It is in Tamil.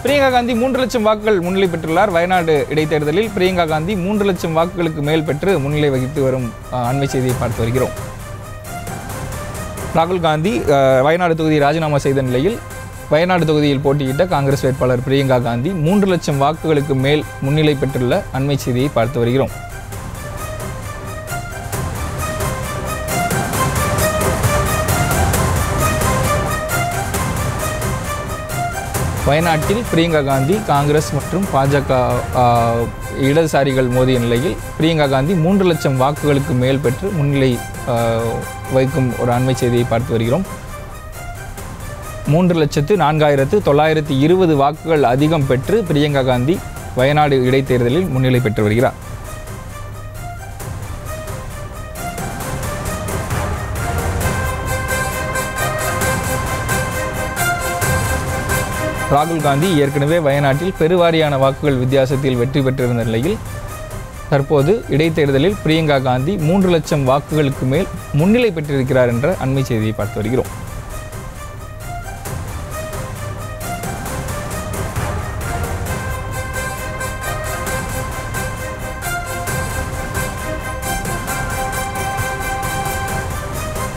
பிரியங்கா காந்தி மூன்று லட்சம் வாக்குகள் முன்னிலை பெற்றுள்ளார் வயநாடு இடைத்தேர்தலில் பிரியங்கா காந்தி மூன்று லட்சம் வாக்குகளுக்கு மேல் பெற்று முன்னிலை வகித்து வரும் அஹ், அண்மை செய்தியை பார்த்து வருகிறோம் ராகுல் காந்தி அஹ், வயநாடு தொகுதியை ராஜினாமா செய்த நிலையில் வயநாடு தொகுதியில் போட்டியிட்ட காங்கிரஸ் வேட்பாளர் பிரியங்கா காந்தி மூன்று லட்சம் வாக்குகளுக்கு மேல் முன்னிலை பெற்றுள்ள அண்மை செய்தியை பார்த்து வருகிறோம் வயநாட்டில் பிரியங்கா காந்தி காங்கிரஸ் மற்றும் பாஜக ஆ, இடதுசாரிகள் மோதிய நிலையில் பிரியங்கா காந்தி மூன்று லட்சம் வாக்குகளுக்கு மேல் பெற்று முன்னிலை ஆ, வகிக்கும் ஒரு அண்மை செய்தியை பார்த்து வருகிறோம் மூன்று லட்சத்து நான்காயிரத்து தொள்ளாயிரத்து இருபது வாக்குகள் அதிகம் பெற்று பிரியங்கா காந்தி வயநாடு இடைத்தேர்தலில் முன்னிலை பெற்று வருகிறார் ராகுல் காந்தி ஏற்கனவே வயநாட்டில் பெருவாரியான வாக்குகள் வித்தியாசத்தில் வெற்றி பெற்றிருந்த நிலையில் தற்போது இடைத்தேர்தலில் பிரியங்கா காந்தி மூன்று லட்சம் வாக்குகளுக்கு மேல் முன்னிலை பெற்றிருக்கிறார் என்ற அண்மை செய்தியை பார்த்து வருகிறோம்